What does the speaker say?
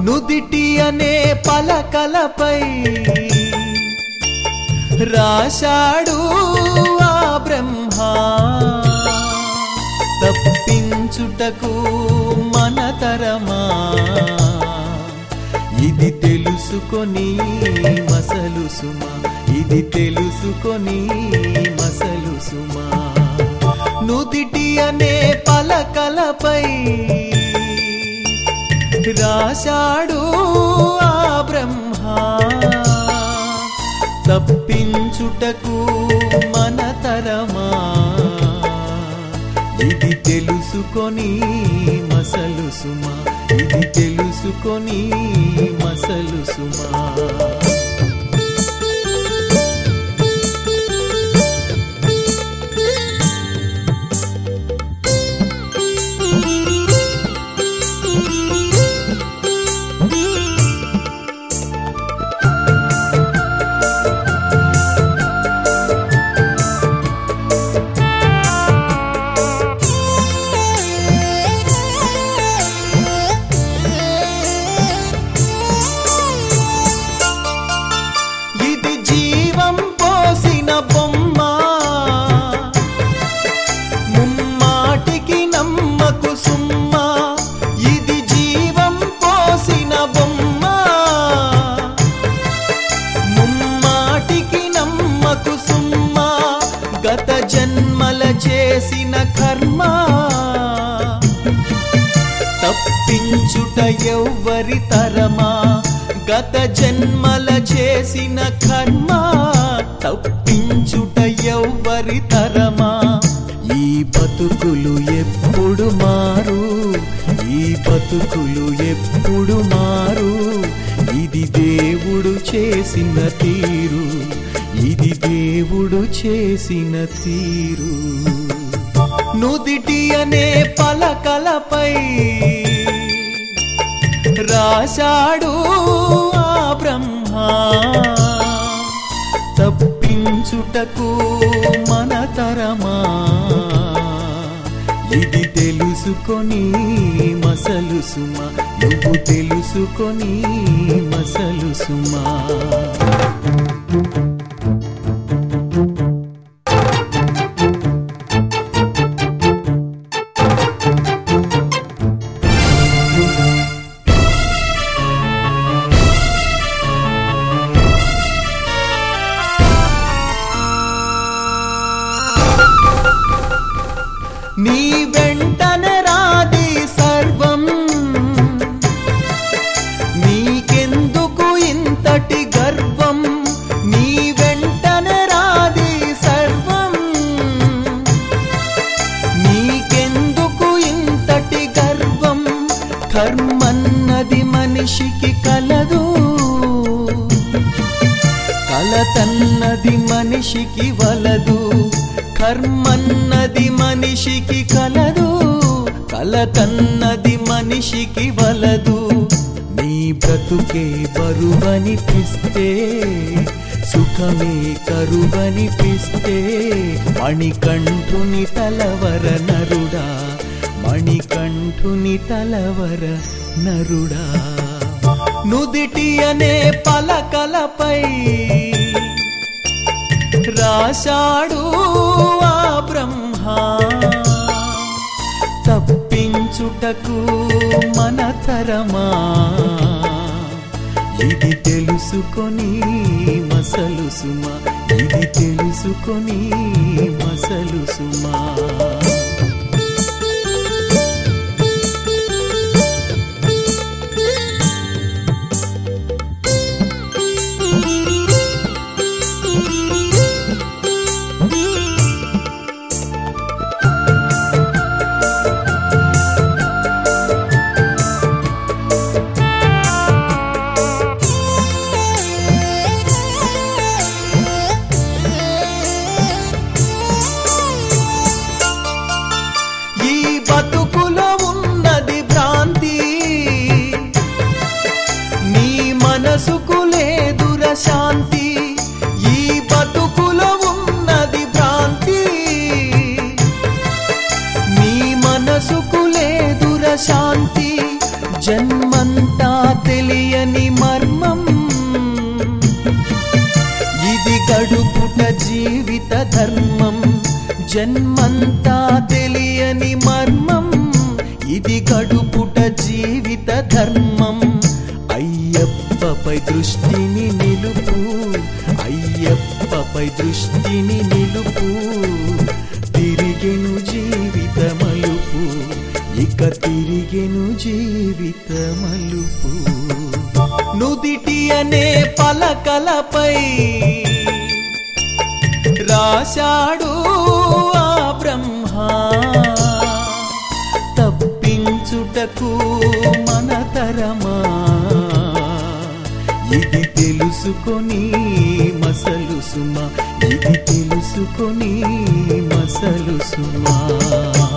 నుదిటి అనే పలకలపై రాశాడు ఆ బ్రహ్మ తప్పించుటకు మన తరమా ఇది తెలుసుకొని మసలు సుమా ఇది తెలుసుకొని మసలు సుమా నుదిటి అనే పలకలపై రాశాడు ఆ బ్రహ్మ తప్పించుటకు మన తరమా ఇది తెలుసుకొని మసలు సుమా ఇది తెలుసుకొని మసలు సుమా ఇది జీవం పోసిన బొమ్మ ముమ్మాటికి నమ్మకు సుమ్మ ఇది జీవం పోసిన బొమ్మ ముమ్మాటికి నమ్మకు సుమ్మ గత జన్మల చేసిన కర్మ తప్పించుట ఎవ్వరి తరమా గత జన్మల చేసిన కర్మ తప్పించుట ఎవ్వరి తరమా ఈ బతుకులు ఎప్పుడు మారు ఈ బతుకులు ఎప్పుడు మారు ఇది దేవుడు చేసిన తీరు ఇది దేవుడు చేసిన తీరు నుదిటి అనే పలకలపై రాశాడు ఆ బ్రహ్మ తప్పించుటకు మన తరమా ఇది తెలుసుకొని మసలు సుమా నువ్వు తెలుసుకొని మసలు సుమా నీ వెంటనే రాది సర్వం నీకెందుకు ఇంతటి గర్వం నీ వెంటనే రాది సర్వం నీకెందుకు ఇంతటి గర్వం కర్మన్నది మనిషికి కలదు కలతన్నది మనిషికి వలదు కర్మన్నది మనిషికి కలదు కలతన్నది మనిషికి వలదు నీ బ్రతుకే బరువనిపిస్తే సుఖమే కరువనిపిస్తే మణికంఠుని తలవర నరుడా మణికంఠుని తలవర నరుడా నుదిటి అనే పలకలపై రాశాడు ఆ బ్రహ్మ తప్పించుటకు మన తరమా ఇది తెలుసుకొని మసలు సుమా ఇది తెలుసుకొని మసలు సుమా ఈ బతుకులో ఉన్నది భ్రాంతి నీ మనసుకు లేదుర శాంతి ఈ బతుకులో ఉన్నది భ్రాంతి నీ మనసుకు లేదుర శాంతి జన్మంతా జీవిత ధర్మం జన్మంతా తెలియని మర్మం ఇది గడుపుట జీవిత ధర్మం అయ్యప్పపై దృష్టిని నిలుపు అయ్యప్పపై దృష్టిని నిలుపు తిరిగెను జీవిత మలుపు ఇక తిరిగెను జీవిత మలుపు నుదిటి అనే పలకలపై రాశాడు ఆ బ్రహ్మ తప్పించుటకు మన తరమా ఇది తెలుసుకొని మసలు సుమా ఇది తెలుసుకొని మసలు సుమా